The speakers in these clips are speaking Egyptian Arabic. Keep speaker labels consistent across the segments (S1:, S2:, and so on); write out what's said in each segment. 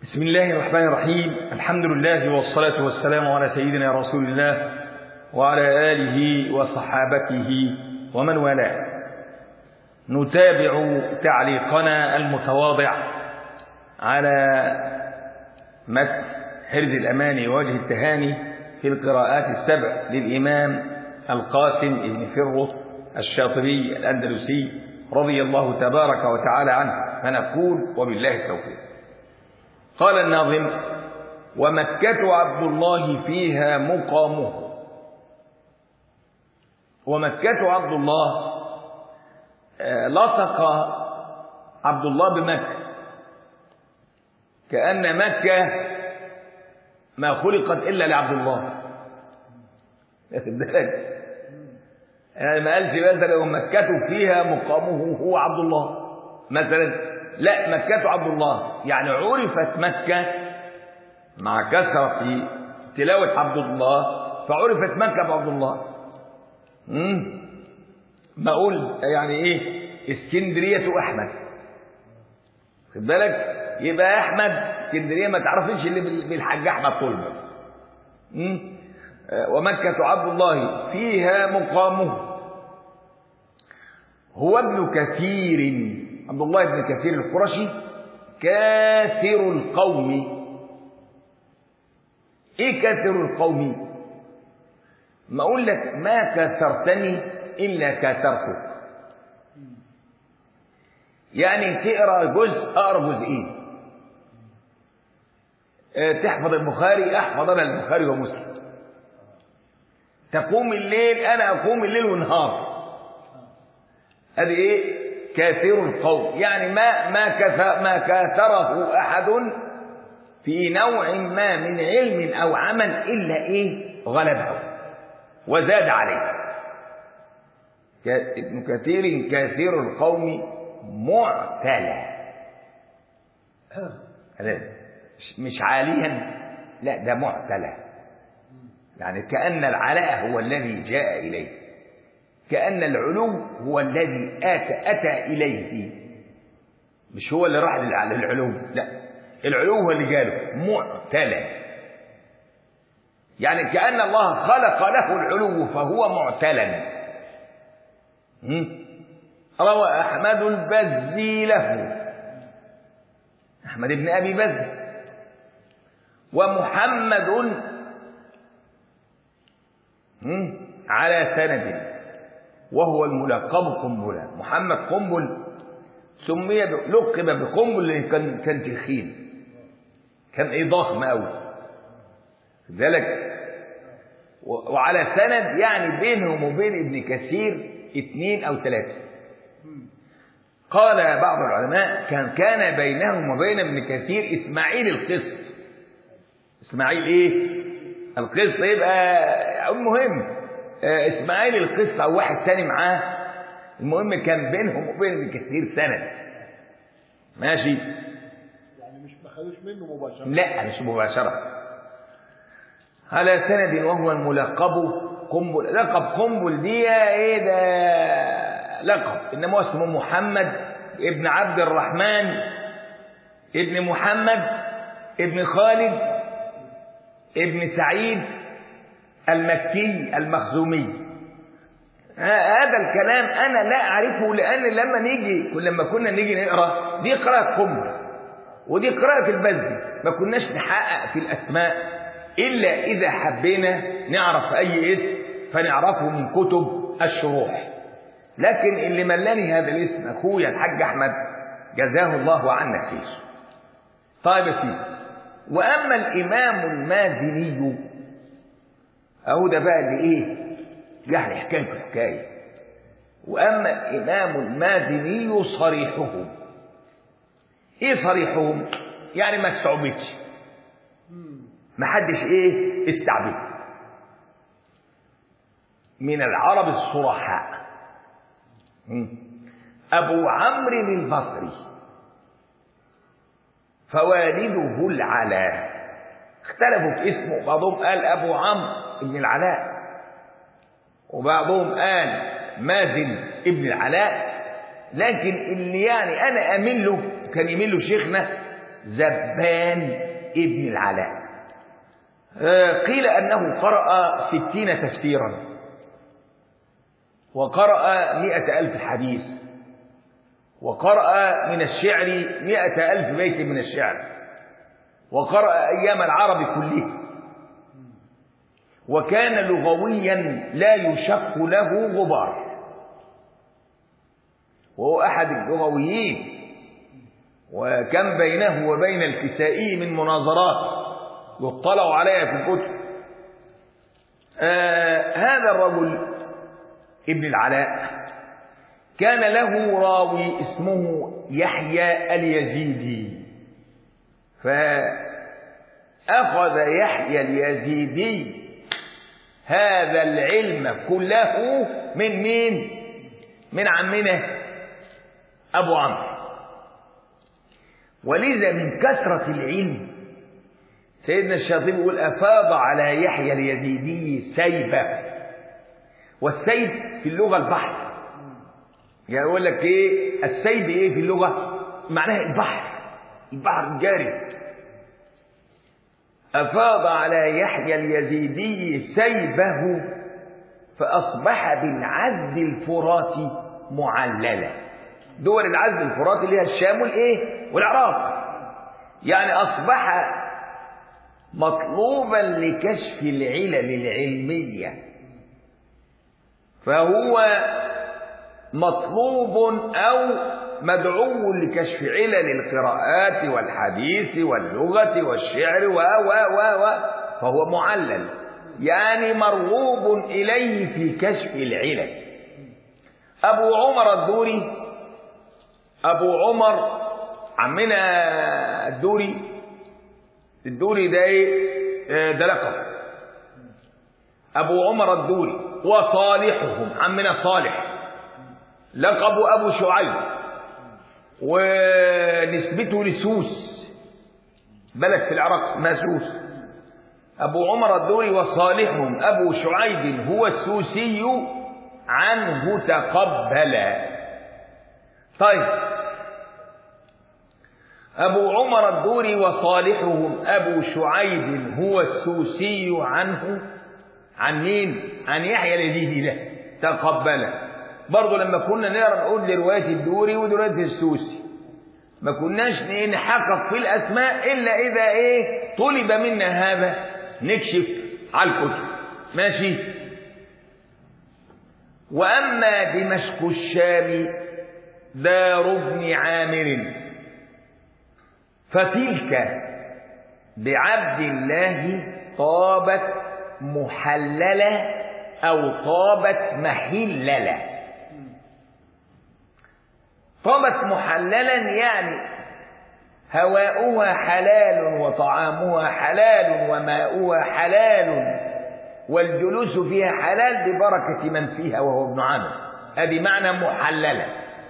S1: بسم الله الرحمن الرحيم الحمد لله والصلاة والسلام على سيدنا رسول الله وعلى آله وصحابته ومن والاه نتابع تعليقنا المتواضع على متن حرز الأمان ووجه التهاني في القراءات السبع للإمام القاسم بن فره الشاطبي الأندلسي رضي الله تبارك وتعالى عنه فنقول وبالله التوفيق قال الناظم ومكة عبد الله فيها مقامه ومكة عبد الله لصق عبد الله بمكة كأن مكة ما خلقت إلا لعبد الله يعني ما قالش مثلا ومكة فيها مقامه هو عبد الله مثلا لا مكة عبد الله يعني عرفت مكة مع كثرة تلاوة عبد الله فعرفت مكة بعبد الله امم ما اقول يعني ايه اسكندرية احمد خد بالك يبقى احمد اسكندرية ما تعرفش اللي بالحاج احمد طول بس امم ومكة عبد الله فيها مقامه هو ابن كثير عبد الله بن كثير القرشي كاثر القوم ايه كاثر القوم ما اقول لك ما كاثرتني الا كاثرتك يعني تقرا جزء اقرا جزئين تحفظ البخاري احفظ انا البخاري ومسلم تقوم الليل انا اقوم الليل والنهار هذه ايه كاثر القوم يعني ما ما كثر ما كاثره احد في نوع ما من علم او عمل الا ايه غلبه وزاد عليه ابن كثير كاثير القوم معتلى مش عاليا لا ده معتلى يعني كأن العلاء هو الذي جاء إليه كأن العلو هو الذي آتى أتى إليه مش هو اللي راح للعلو لا العلو هو اللي جاله معتلى يعني كأن الله خلق له العلو فهو معتلى روى أحمد البزي له أحمد بن أبي بز ومحمد على سند وهو الملقب قنبلة محمد قنبل سمي لقب بقنبل لأن كان كان تخين كان ايه ضخم قوي ذلك وعلى سند يعني بينهم وبين ابن كثير اثنين او ثلاثه قال بعض العلماء كان كان بينهم وبين ابن كثير اسماعيل القسط اسماعيل ايه القسط يبقى المهم اسماعيل القسط او واحد تاني معاه المهم كان بينهم وبين ابن كثير سند ماشي
S2: يعني مش ما خدوش منه مباشرة
S1: لا مش مباشرة على سند وهو الملقب قنبل لقب قنبل دي ايه ده لقب انما اسمه محمد ابن عبد الرحمن ابن محمد ابن خالد ابن سعيد المكي المخزومي هذا الكلام انا لا اعرفه لان لما نيجي لما كنا نيجي نقرا دي قراءه قنبل ودي قراءه البزي ما كناش نحقق في الاسماء الا اذا حبينا نعرف اي اسم فنعرفه من كتب الشروح لكن اللي ملاني هذا الاسم اخويا الحاج احمد جزاه الله عنا خير طيب يا سيدي واما الامام المازني اهو ده بقى اللي ايه يعني حكايه حكايه واما الامام المازني صريحهم ايه صريحهم يعني ما استعبدش ما حدش ايه استعبد من العرب الصرحاء أبو عمرو البصري فوالده العلاء اختلفوا في اسمه بعضهم قال أبو عمرو بن العلاء وبعضهم قال مازن ابن العلاء لكن اللي يعني أنا أميل له كان يميل له شيخنا زبان ابن العلاء آه، قيل أنه قرأ ستين تفسيرا وقرأ مئة ألف حديث وقرأ من الشعر مئة ألف بيت من الشعر وقرأ أيام العرب كله وكان لغويا لا يشق له غبار وهو أحد اللغويين وكم بينه وبين الكسائي من مناظرات يطلع عليها في الكتب آه هذا الرجل ابن العلاء كان له راوي اسمه يحيى اليزيدي فأخذ يحيى اليزيدي هذا العلم كله من مين من عمنا أبو عمرو ولذا من كثرة العلم سيدنا الشاطبي يقول أفاض على يحيى اليزيدي سيبا والسيب في اللغة البحر يعني يقول لك إيه السيب إيه في اللغة معناها البحر البحر الجاري أفاض على يحيى اليزيدي سيبه فأصبح بالعذب الفراتي معللا دول العذب الفراتي اللي هي الشام والإيه والعراق يعني أصبح مطلوبا لكشف العلل العلمية فهو مطلوب أو مدعو لكشف علل القراءات والحديث واللغة والشعر و و و و فهو معلل يعني مرغوب إليه في كشف العلل أبو عمر الدوري أبو عمر عمنا الدوري الدوري ده ايه ده لقب أبو عمر الدوري وصالحهم عمنا صالح لقب أبو شعيب ونسبته لسوس بلد في العراق اسمها سوس أبو عمر الدوري وصالحهم أبو شعيب هو السوسي عنه تقبل طيب أبو عمر الدوري وصالحهم أبو شعيب هو السوسي عنه عن مين؟ عن يحيى اليزيدي ده تقبل برضه لما كنا نقرا نقول لروايه الدوري وروايه السوسي ما كناش نحقق في الاسماء الا اذا ايه طلب منا هذا نكشف على الكتب ماشي واما دمشق الشام دار ابن عامر فتلك بعبد الله طابت محلله او طابت محلله طابت محللا يعني هواؤها حلال وطعامها حلال وماؤها حلال والجلوس فيها حلال ببركة من فيها وهو ابن عامر هذه معنى محللة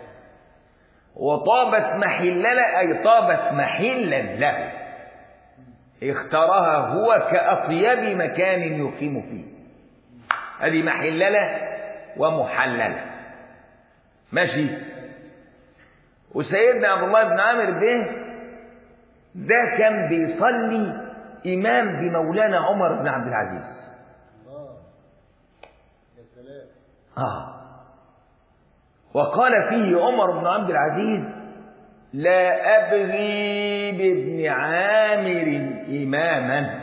S1: وطابت محللة أي طابت محلا له اختارها هو كأطيب مكان يقيم فيه هذه محللة ومحللة ماشي وسيدنا عبد الله بن عامر ده ده كان بيصلي إمام بمولانا عمر بن عبد العزيز
S2: اه يا سلام
S1: آه وقال فيه عمر بن عبد العزيز لا أبغي بابن عامر إماما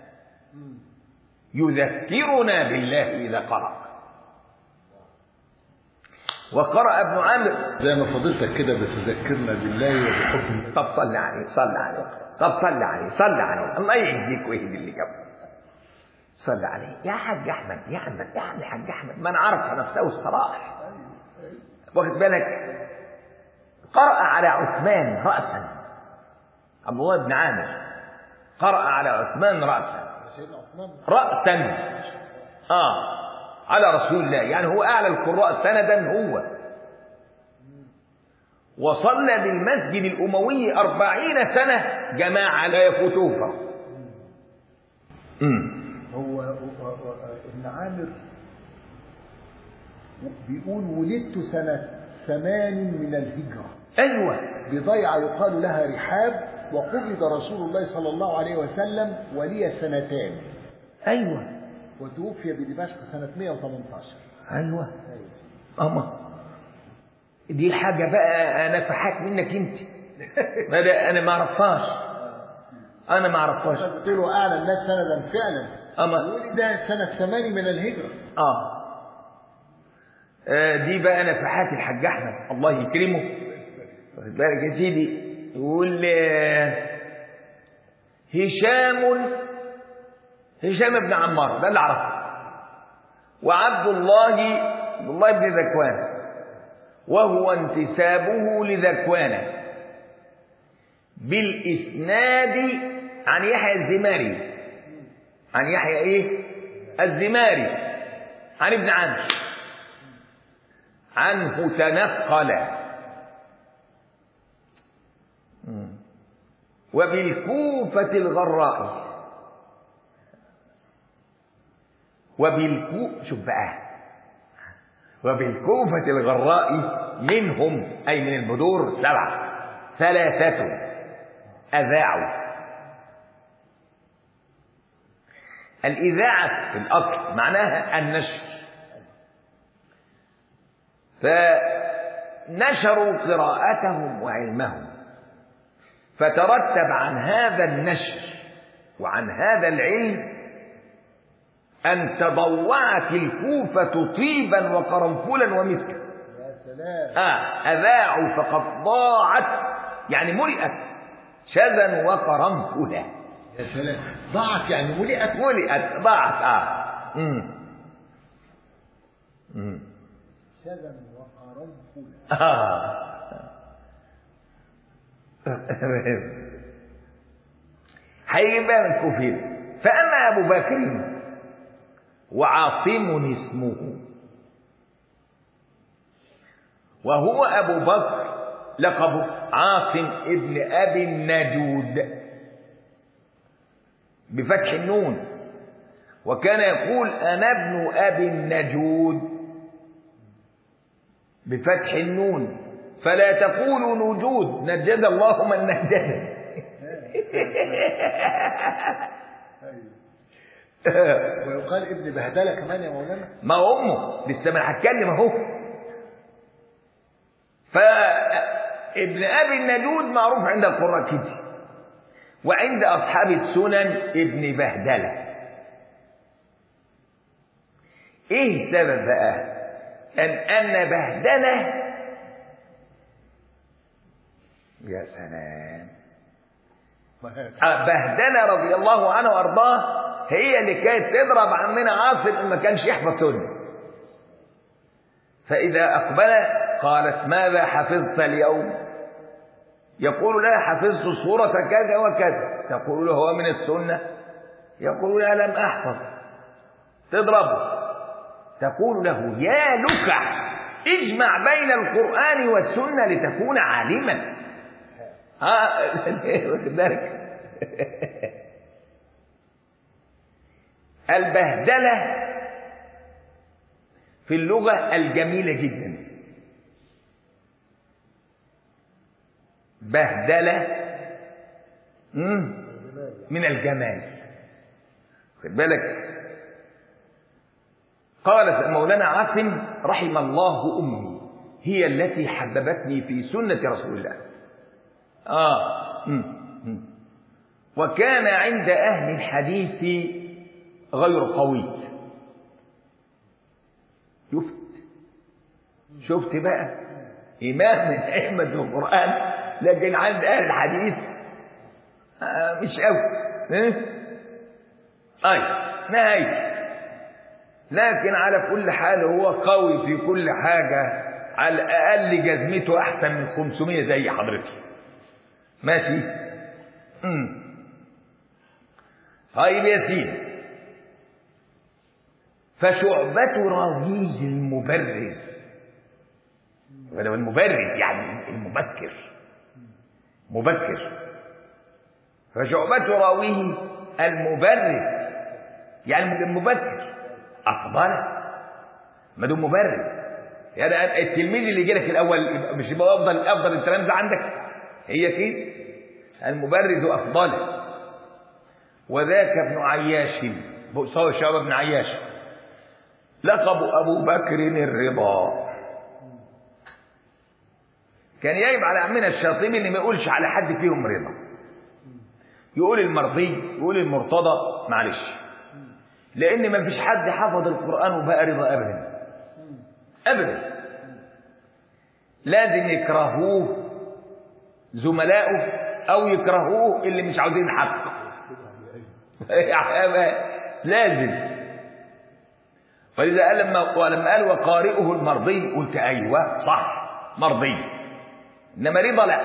S1: يذكرنا بالله إذا قرأ وقرأ ابن عامر
S2: زي ما فضيلتك كده بتذكرنا بالله وبحكم
S1: طب صلي عليه صلي عليه طب صلي عليه صلي عليه الله يهديك ويهدي اللي جنبك صلي عليه يا حاج احمد يا احمد يا عم الحاج احمد من عرف نفسه الصلاح واخد بالك قرأ على عثمان رأسا عبد الله بن عامر قرأ على عثمان رأسا
S2: سيدنا عثمان
S1: رأسا اه على رسول الله يعني هو أعلى القراء سندا هو وصلى بالمسجد الأموي أربعين سنة جماعة لا يفوته فرض أمم.
S2: هو هو- هو- ابن عامر بيقول ولدت سنة ثمان من الهجرة
S1: أيوة
S2: بضيعة يقال لها رحاب
S3: وقبض رسول الله صلى الله عليه وسلم ولي سنتان
S1: ايوه
S3: وتوفي بدمشق سنة 118
S1: ايوه اما دي حاجه بقى نفحات منك انت ما ده انا ما اعرفهاش انا ما اعرفهاش
S3: قلت له أعلى الناس سندا فعلا
S1: اما
S3: يقول ده سنة 8 من الهجرة
S1: آه. آه دي بقى نفحات الحاج احمد الله يكرمه واخد بالك يا سيدي يقول آه، هشام هشام بن عمار ده اللي اعرفه وعبد الله عبد الله بن ذكوان وهو انتسابه لذكوان بالاسناد عن يحيى الزماري عن يحيى ايه الزماري عن ابن عمرو عنه تنقل وبالكوفة الغراء وبالكو شوف بقى وبالكوفة الغراء منهم أي من البدور سبعة ثلاثة أذاعوا الإذاعة في الأصل معناها النشر فنشروا قراءتهم وعلمهم فترتب عن هذا النشر وعن هذا العلم أن تضوعت الكوفة طيبا وقرنفلا ومسكا
S3: يا سلام
S1: آه أذاعوا فقد ضاعت يعني ملئت شذا وقرنفلا
S3: يا سلام ضاعت يعني ملئت
S1: ملئت ضاعت آه مم. مم.
S3: شذا وقرنفلا
S1: آه. هيبقى من كفير فأما أبو بكر وعاصم اسمه وهو أبو بكر لقبه عاصم ابن أبي النجود بفتح النون وكان يقول أنا ابن أبي النجود بفتح النون فلا تقولوا نجود نجد الله من نجد
S3: ويقال ابن بهدلة كمان يا مولانا
S1: ما هو امه لسه ما هتكلم اهو فابن ابي النجود معروف عند القراء كتير وعند اصحاب السنن ابن بهدله ايه السبب بقى ان ان بهدله يا سلام بهدله رضي الله عنه وارضاه هي اللي كانت تضرب عمنا عاصم ان ما كانش يحفظ سنه فاذا اقبل قالت ماذا حفظت اليوم يقول لا حفظت سوره كذا وكذا تقول له هو من السنه يقول لا لم احفظ تضربه تقول له يا لكع اجمع بين القران والسنه لتكون عالما ها واخد بالك البهدلة في اللغة الجميلة جدا بهدلة مم، من الجمال خد بالك قال مولانا عاصم رحم الله أمي هي التي حببتني في سنة رسول الله آه مم، مم. وكان عند أهل الحديث غير قوي شفت شفت بقى إمام من أئمة القرآن لكن عند أهل الحديث آه مش قوي إيه؟ أي نهاية لكن على كل حال هو قوي في كل حاجة على الأقل جزمته أحسن من 500 زي حضرتك ماشي امم طيب يا سيدي فشعبة راويه المبرز ولو المبرز يعني المبكر مبكر فشعبة راويه المبرز يعني المبكر أفضل ما دون مبرز يعني التلميذ اللي جالك الأول مش يبقى أفضل أفضل التلامذة عندك هي كده المبرز أفضله وذاك ابن عياش بؤساوي شباب بن عياش لقب أبو بكر الرضا كان يجب على عمنا الشاطبي ان ما يقولش على حد فيهم رضا يقول المرضي يقول المرتضى معلش لان ما فيش حد حفظ القران وبقى رضا ابدا ابدا لازم يكرهوه زملائه او يكرهوه اللي مش عاوزين الحق لازم فلذا قال لما ولما قال وقارئه المرضي قلت ايوه صح مرضي انما رضا لا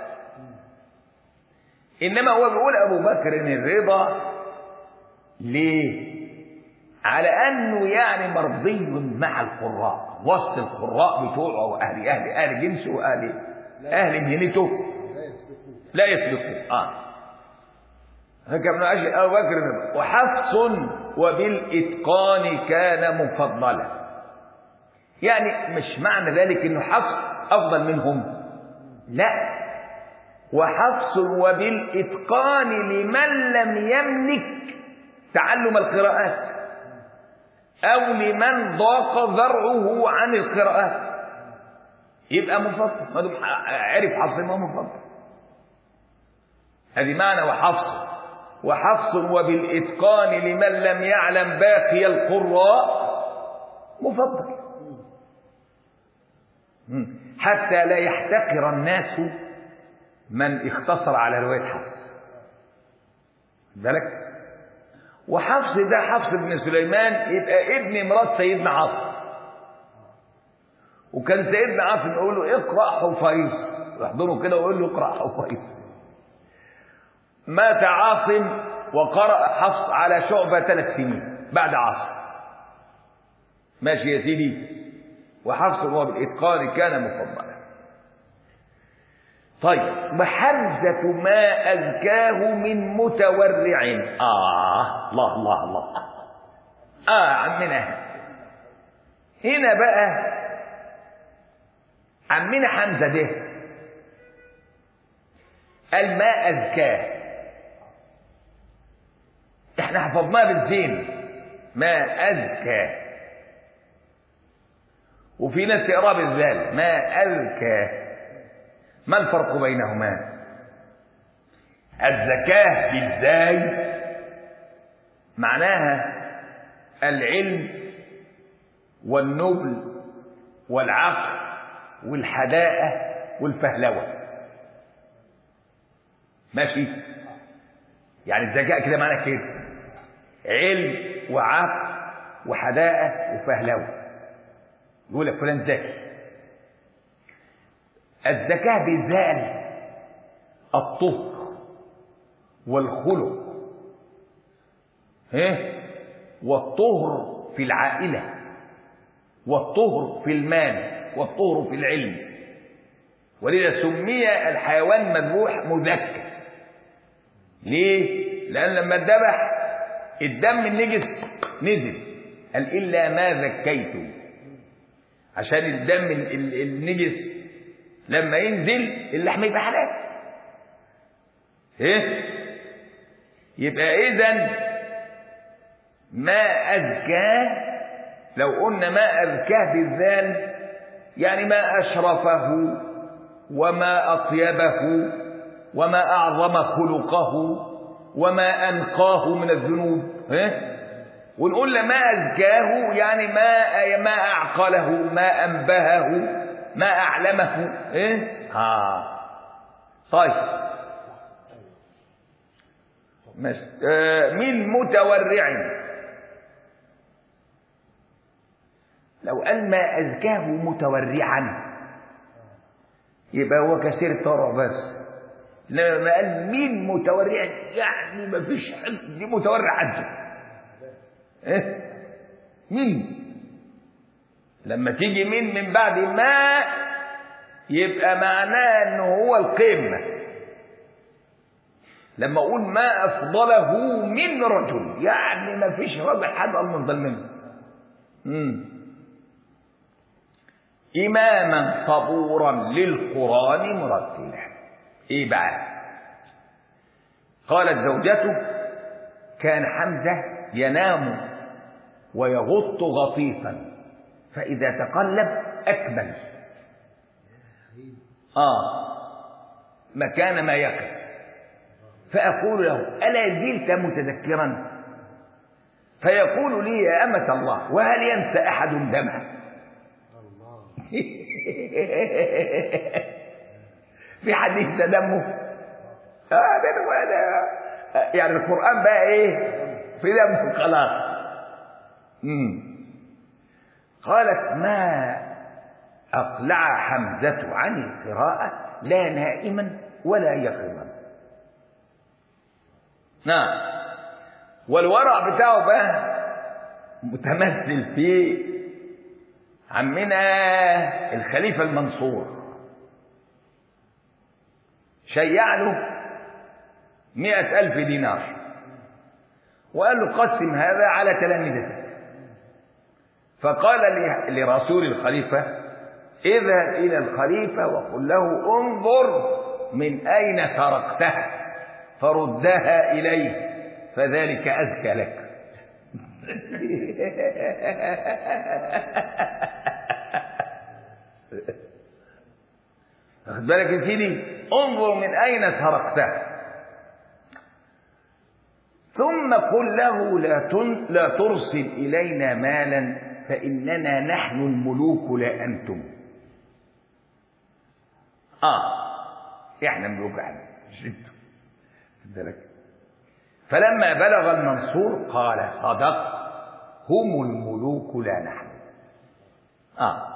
S1: انما هو بيقول ابو بكر الرضا ليه على انه يعني مرضي مع القراء وسط القراء بتوعه واهل اهل اهل جنسه واهل اهل مهنته لا يسبقه اه هكذا ابن عشر ابو بكر الرضا وحفص وبالاتقان كان مفضلا يعني مش معنى ذلك انه حفص افضل منهم لا وحفص وبالإتقان لمن لم يملك تعلم القراءات أو لمن ضاق ذرعه عن القراءات يبقى مفضل ما دام عرف حفص ما مفضل هذه معنى وحفص وحفص وبالإتقان لمن لم يعلم باقي القراء مفضل حتى لا يحتقر الناس من اختصر على رواية حفص بالك وحفص ده حفص بن سليمان يبقى ابن مرات سيدنا عاصم وكان سيدنا عاصم يقول له اقرا حفيظ يحضره كده ويقول له اقرا حفيظ مات عاصم وقرأ حفص على شعبة ثلاث سنين بعد عاصم ماشي يا سيدي وحفص هو بالإتقان كان مفضلا طيب وحمزة ما أزكاه من متورع آه الله الله الله آه عمنا هنا بقى عمنا حمزة ده قال ما أزكاه احنا حفظناه بالزين ما أزكاه وفي ناس تقرا بالذال ما أذكى ما الفرق بينهما الزكاة بالزاي معناها العلم والنبل والعقل والحداءة والفهلوة ماشي يعني الذكاء كده معناه كده علم وعقل وحداءة وفهلوة يقول لك فلان ذكي الذكاء بذال الطهر والخلق ايه والطهر في العائلة والطهر في المال والطهر في العلم ولذا سمي الحيوان مذبوح مذكر ليه لأن لما اتذبح الدم النجس نزل قال إلا ما ذكيتم عشان الدم النجس لما ينزل اللحم يبقى حلال ايه يبقى اذا ما أزكاه لو قلنا ما أزكاه بالذال يعني ما أشرفه وما أطيبه وما أعظم خلقه وما أنقاه من الذنوب إيه؟ ونقول ما أزكاه يعني ما ما أعقله ما أنبهه ما أعلمه إيه؟ آه. طيب مش. آه من متورع لو قال ما أزكاه متورعا يبقى هو كثير التورع بس لما قال مين متورع يعني ما فيش حد دي متورع عنده إيه؟ مين لما تيجي مين من بعد ما يبقى معناه انه هو القمه لما اقول ما افضله من رجل يعني ما فيش راجل حد افضل منه امم إماما صبورا للقرآن مرتلا إيه بقى قالت زوجته كان حمزة ينام ويغط غطيفا فإذا تقلب أكمل آه مكان ما يقف فأقول له ألا زلت متذكرا فيقول لي يا أمة الله وهل ينسى أحد دمه في حد ينسى دمه آه ده ده يعني القرآن بقى إيه في دمه خلاص مم. قالت ما أقلع حمزة عن القراءة لا نائما ولا يقظا نعم والورع بتاعه بقى متمثل في عمنا الخليفة المنصور شيع له مئة ألف دينار وقال له قسم هذا على تلامذتك فقال لرسول الخليفة اذهب إلى الخليفة وقل له انظر من أين سرقتها فردها إليه فذلك أزكى لك واخد بالك يا سيدي انظر من أين سرقتها ثم قل له لا, تن لا ترسل إلينا مالا فإننا نحن الملوك لا أنتم آه إحنا ملوك احنا مش انتم بالك فلما بلغ المنصور قال صدق هم الملوك لا نحن آه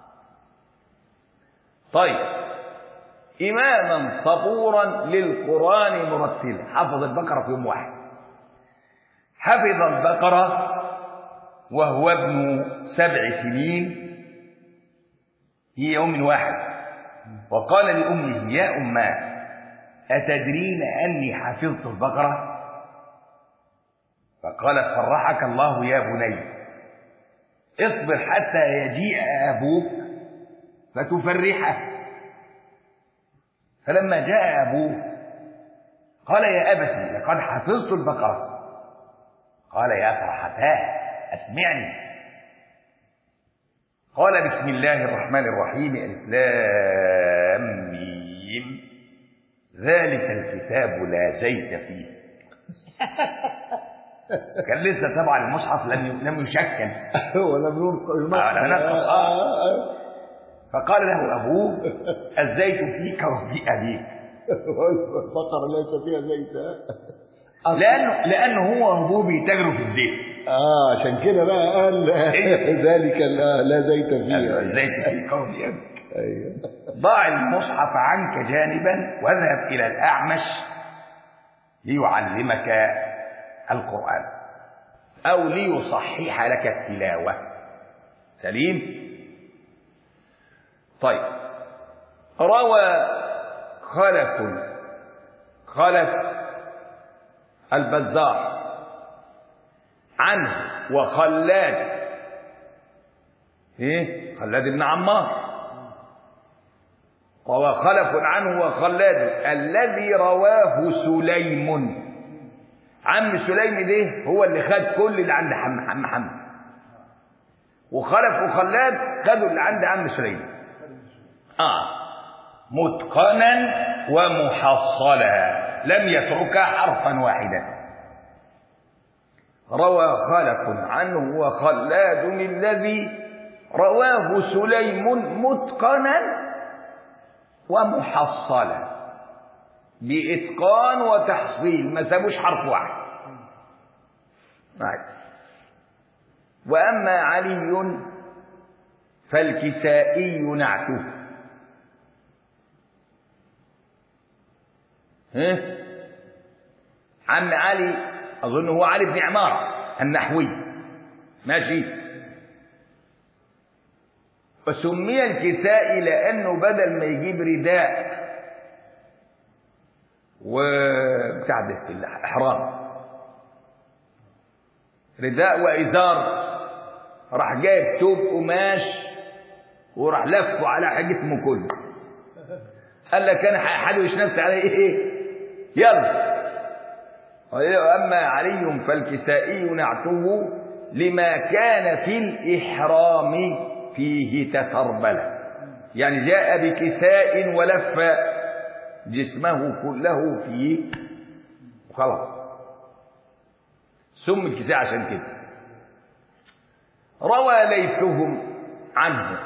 S1: طيب إماما صبورا للقرآن مرتلا حفظ البقرة في يوم واحد حفظ البقرة وهو ابن سبع سنين في يوم واحد وقال لأمه يا أماه أتدرين أني حفظت البقرة فقالت فرحك الله يا بني اصبر حتى يجيء أبوك فتفرحه فلما جاء أبوه قال يا أبتي لقد حفظت البقرة قال يا فرحتاه أسمعني قال بسم الله الرحمن الرحيم الف لام ميم ذلك الكتاب لا زيت فيه كان لسه طبعا المصحف لم لم يشكل
S3: ولم ينطق
S1: آه، لم ينطق، آه. فقال له ابوه الزيت فيك وفي ابيك
S3: البقرة ليس فيها زيت ها؟
S1: لانه لانه هو وابوه بيتاجروا في الزيت
S3: اه عشان كده بقى قال ذلك لا, لا زيت فيه
S1: الزيت فيك وفي ابيك
S3: ايوه
S1: ضع المصحف عنك جانبا واذهب الى الاعمش ليعلمك القران او ليصحح لك التلاوه سليم طيب روى خلف خلف البزار عنه وخلاد ايه خلاد بن عمار روى خلف عنه وخلاد الذي رواه سليم عم سليم ده هو اللي خد كل اللي عند عم عم حمزه وخلف وخلاد خدوا اللي عند عم سليم اه متقنا ومحصلا لم يترك حرفا واحدا روى خلف عنه وخلاد الذي رواه سليم متقنا ومحصلا بإتقان وتحصيل ما سابوش حرف واحد معك. وأما علي فالكسائي نعته ها؟ عم علي أظن هو علي بن عمار النحوي ماشي وسمي الكسائي لأنه بدل ما يجيب رداء وبتاع ده الإحرام رداء وإزار راح جايب توب قماش وراح لفه على جسمه كله قال لك انا حدوش نفسي على ايه يلا أما علي فالكسائي نعته لما كان في الإحرام فيه تتربلا يعني جاء بكساء ولف جسمه كله فيه وخلاص سم الكساء عشان كده روى ليثهم عنه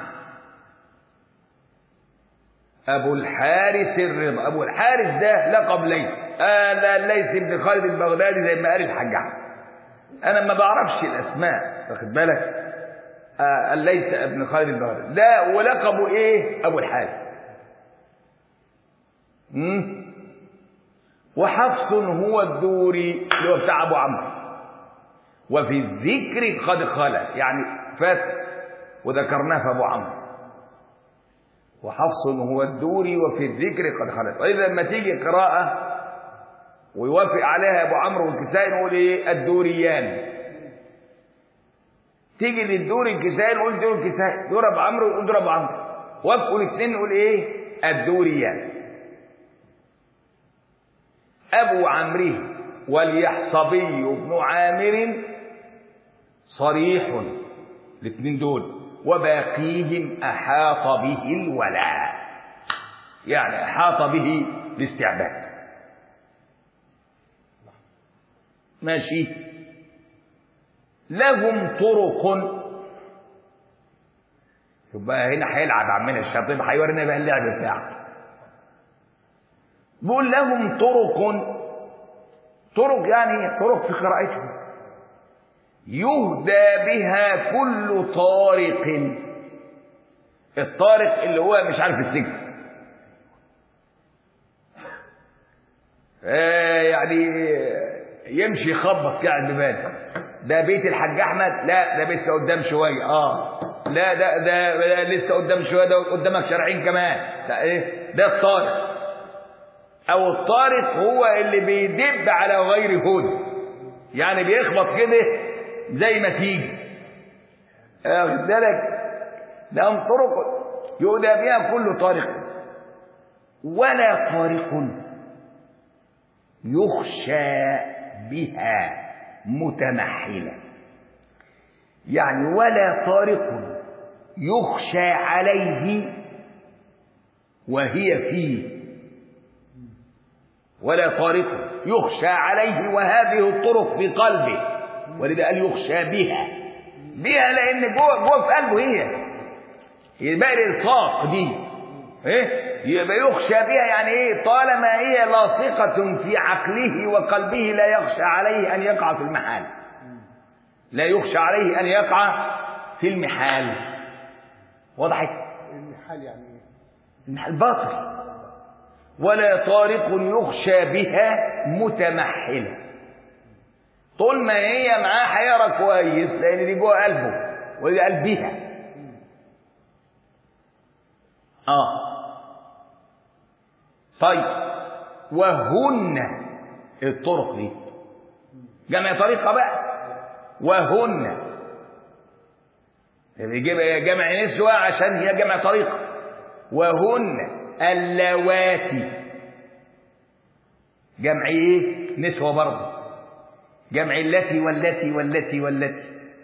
S1: أبو الحارث الرضا أبو الحارث ده لقب ليث هذا آه ليث بن خالد البغدادي زي ما قال الحاج أحمد أنا ما بعرفش الأسماء واخد بالك آه ليث بن خالد البغدادي ده ولقبه إيه أبو الحارث مم؟ وحفص هو الدوري اللي هو بتاع أبو عمرو وفي الذكر قد خلا يعني فات وذكرناه في أبو عمرو وحفص هو الدوري وفي الذكر قد خلت وإذا لما تيجي قراءة ويوافق عليها أبو عمرو والكسائي نقول إيه الدوريان تيجي للدوري الكسائي نقول دور الكسائي دور أبو عمرو نقول دور أبو عمرو وافقوا الاثنين نقول إيه الدوريان أبو عمرو واليحصبي بن عامر صريح الاثنين دول وباقيهم أحاط به الولاء يعني أحاط به الاستعباد ماشي لهم طرق يبقى هنا هيلعب عمنا الشياطين هيورينا بقى اللعب بتاعه بيقول لهم طرق طرق يعني طرق في قراءتهم يهدى بها كل طارق الطارق اللي هو مش عارف السجن آه يعني يمشي يخبط كده على البيبان ده بيت الحاج احمد لا ده لسه قدام شويه اه لا ده ده, ده لسه قدام شويه ده قدامك شارعين كمان ده ايه ده الطارق او الطارق هو اللي بيدب على غير هدى يعني بيخبط كده زي ما تيجي واخد بالك لهم طرق يؤدى بها كل طارق ولا طارق يخشى بها متمحلة يعني ولا طارق يخشى عليه وهي فيه ولا طارق يخشى عليه وهذه الطرق في قلبه ولذا قال يخشى بها بها لان جوه جوه في قلبه هي يبقى الالصاق دي ايه يبقى يخشى بها يعني ايه طالما هي لاصقة في عقله وقلبه لا يخشى عليه ان يقع في المحال لا يخشى عليه ان يقع في المحال وضحت
S3: المحال يعني ايه؟
S1: المحال باطل ولا طارق يخشى بها متمحلة طول ما هي معاه هيقرا كويس لان دي جوه قلبه ودي قلبها اه طيب وهن الطرق دي جمع طريقة بقى وهن يجيب جمع نسوة عشان هي جمع طريقة وهن اللواتي جمع ايه نسوة برضه جمع التي والتي والتي والتي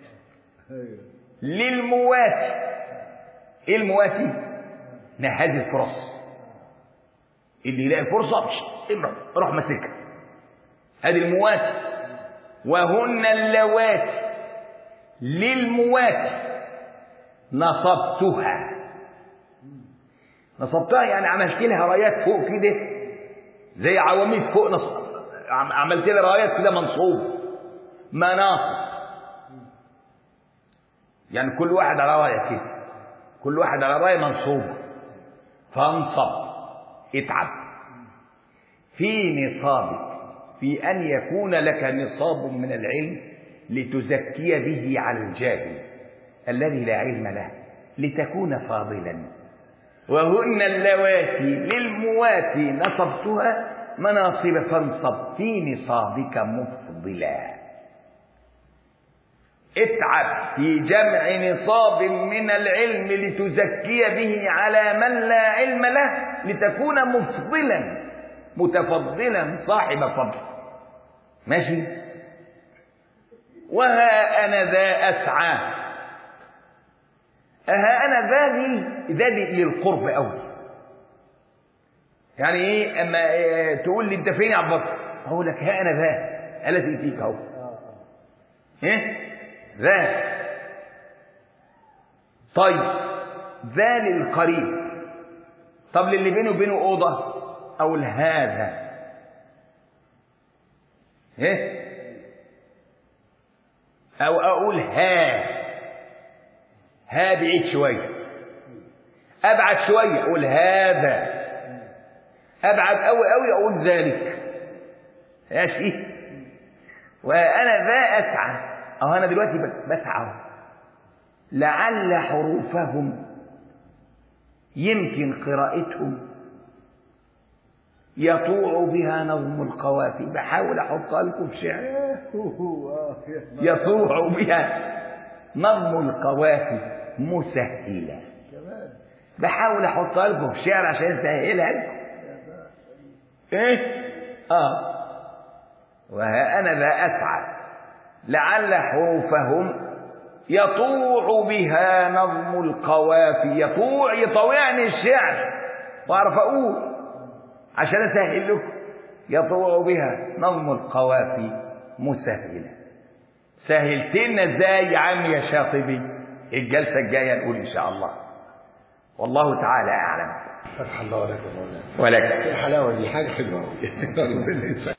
S1: للمواتي ايه المواتي نهاز الفرص اللي يلاقي فرصة امرأ روح مسكها هذه المواتي وهن اللواتي للمواتي نصبتها نصبتها يعني عملت لها رايات فوق كده زي عواميد فوق نصب عملت لها رايات كده منصوب مناصب يعني كل واحد على رايه كده كل واحد على رايه منصوب فانصب اتعب في نصابك في ان يكون لك نصاب من العلم لتزكي به على الجاهل الذي لا علم له لتكون فاضلا وهن اللواتي للمواتي نصبتها مناصب فانصب في نصابك مفضلا اتعب في جمع نصاب من العلم لتزكي به على من لا علم له لتكون مفضلا متفضلا صاحب فضل ماشي وها أنا ذا أسعى ها أنا ذا دي ذا دي للقرب أوي يعني إيه أما إيه تقول لي أنت فين يا عبد الباسط أقول لك ها أنا ذا الذي فيك أهو إيه ذا طيب ذا للقريب طب للي بينه وبينه أوضة أقول هذا إيه أو أقول ها ها بعيد شوية أبعد شوية أقول هذا أبعد أوي أوي أقول ذلك ماشي وأنا ذا أسعى أو أنا دلوقتي بسعى لعل حروفهم يمكن قراءتهم يطوع بها نظم القوافي بحاول احطها لكم في شعر يطوع بها نظم القوافي مسهلة بحاول احطها لكم في شعر عشان اسهلها لكم ايه اه وها انا ذا اسعى لعل حروفهم يطوع بها نظم القوافي يطوع يطوعني الشعر واعرف اقول عشان اسهل لكم يطوع بها نظم القوافي مسهلة سهلت لنا ازاي يا عم يا شاطبي الجلسة الجاية نقول ان شاء الله والله تعالى اعلم
S3: فتح الله لك يا مولانا
S1: ولك
S3: الحلاوه دي حاجه حلوه قوي